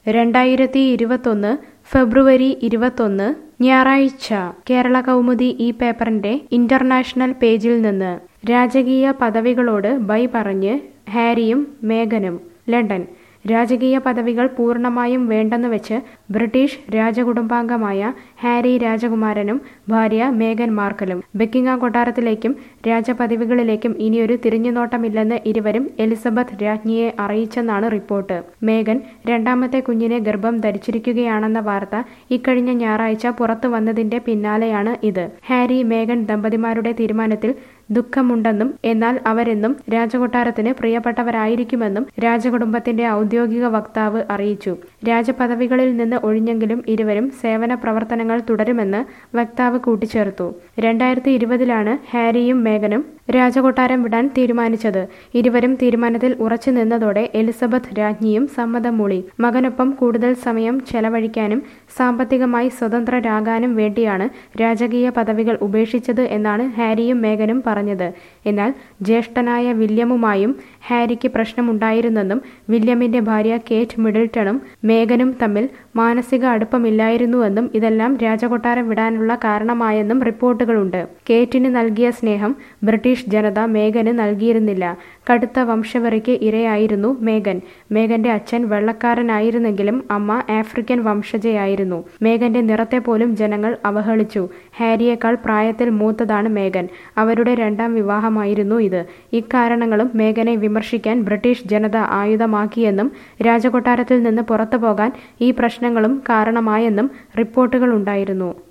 രണ്ടായിരത്തി ഇരുപത്തൊന്ന് ഫെബ്രുവരി ഇരുപത്തൊന്ന് ഞായറാഴ്ച കേരള കൗമുദി ഈ പേപ്പറിന്റെ ഇന്റർനാഷണൽ പേജിൽ നിന്ന് രാജകീയ പദവികളോട് ബൈ പറഞ്ഞ് ഹാരിയും മേഗനും ലണ്ടൻ രാജകീയ പദവികൾ പൂർണ്ണമായും വേണ്ടെന്ന് വെച്ച് ബ്രിട്ടീഷ് രാജകുടുംബാംഗമായ ഹാരി രാജകുമാരനും ഭാര്യ മേഗൻ മാർക്കലും ബക്കിംഗാം കൊട്ടാരത്തിലേക്കും രാജപദവികളിലേക്കും ഇനിയൊരു തിരിഞ്ഞുനോട്ടമില്ലെന്ന് ഇരുവരും എലിസബത്ത് രാജ്ഞിയെ അറിയിച്ചെന്നാണ് റിപ്പോർട്ട് മേഗൻ രണ്ടാമത്തെ കുഞ്ഞിനെ ഗർഭം ധരിച്ചിരിക്കുകയാണെന്ന വാർത്ത ഇക്കഴിഞ്ഞ ഞായറാഴ്ച പുറത്തു വന്നതിന്റെ പിന്നാലെയാണ് ഇത് ഹാരി മേഗൻ ദമ്പതിമാരുടെ തീരുമാനത്തിൽ ദുഃഖമുണ്ടെന്നും എന്നാൽ അവരെന്നും രാജകൊട്ടാരത്തിന് പ്രിയപ്പെട്ടവരായിരിക്കുമെന്നും രാജകുടുംബത്തിന്റെ ഔദ്യോഗിക വക്താവ് അറിയിച്ചു രാജപദവികളിൽ നിന്ന് ഒഴിഞ്ഞെങ്കിലും ഇരുവരും സേവന പ്രവർത്തനങ്ങൾ തുടരുമെന്ന് വക്താവ് കൂട്ടിച്ചേർത്തു രണ്ടായിരത്തി ഇരുപതിലാണ് ഹാരിയും മേഗനും രാജകൊട്ടാരം വിടാൻ തീരുമാനിച്ചത് ഇരുവരും തീരുമാനത്തിൽ ഉറച്ചു നിന്നതോടെ എലിസബത്ത് രാജ്ഞിയും സമ്മതം മൂളി മകനൊപ്പം കൂടുതൽ സമയം ചെലവഴിക്കാനും സാമ്പത്തികമായി സ്വതന്ത്രരാകാനും വേണ്ടിയാണ് രാജകീയ പദവികൾ ഉപേക്ഷിച്ചത് എന്നാണ് ഹാരിയും മേഗനും പറഞ്ഞത് എന്നാൽ ജ്യേഷ്ഠനായ വില്യമുമായും ഹാരിക്ക് പ്രശ്നമുണ്ടായിരുന്നെന്നും വില്യമിന്റെ ഭാര്യ കേറ്റ് മിഡിൽട്ടണും മേഗനും തമ്മിൽ മാനസിക അടുപ്പമില്ലായിരുന്നുവെന്നും ഇതെല്ലാം രാജകൊട്ടാരം വിടാനുള്ള കാരണമായെന്നും റിപ്പോർട്ടുകളുണ്ട് കേറ്റിന് നൽകിയ സ്നേഹം ബ്രിട്ടീഷ് ജനത മേഗന് നൽകിയിരുന്നില്ല കടുത്ത വംശവെറിക്ക് ഇരയായിരുന്നു മേഗൻ മേഗന്റെ അച്ഛൻ വെള്ളക്കാരനായിരുന്നെങ്കിലും അമ്മ ആഫ്രിക്കൻ വംശജയായിരുന്നു മേഗന്റെ നിറത്തെ പോലും ജനങ്ങൾ അവഹേളിച്ചു ഹാരിയേക്കാൾ പ്രായത്തിൽ മൂത്തതാണ് മേഗൻ അവരുടെ രണ്ടാം വിവാഹമായിരുന്നു ഇത് ഇക്കാരണങ്ങളും മേഗനെ വിമർശിക്കാൻ ബ്രിട്ടീഷ് ജനത ആയുധമാക്കിയെന്നും രാജകൊട്ടാരത്തിൽ നിന്ന് പുറത്തു പോകാൻ ഈ പ്രശ്നങ്ങളും കാരണമായെന്നും റിപ്പോർട്ടുകളുണ്ടായിരുന്നു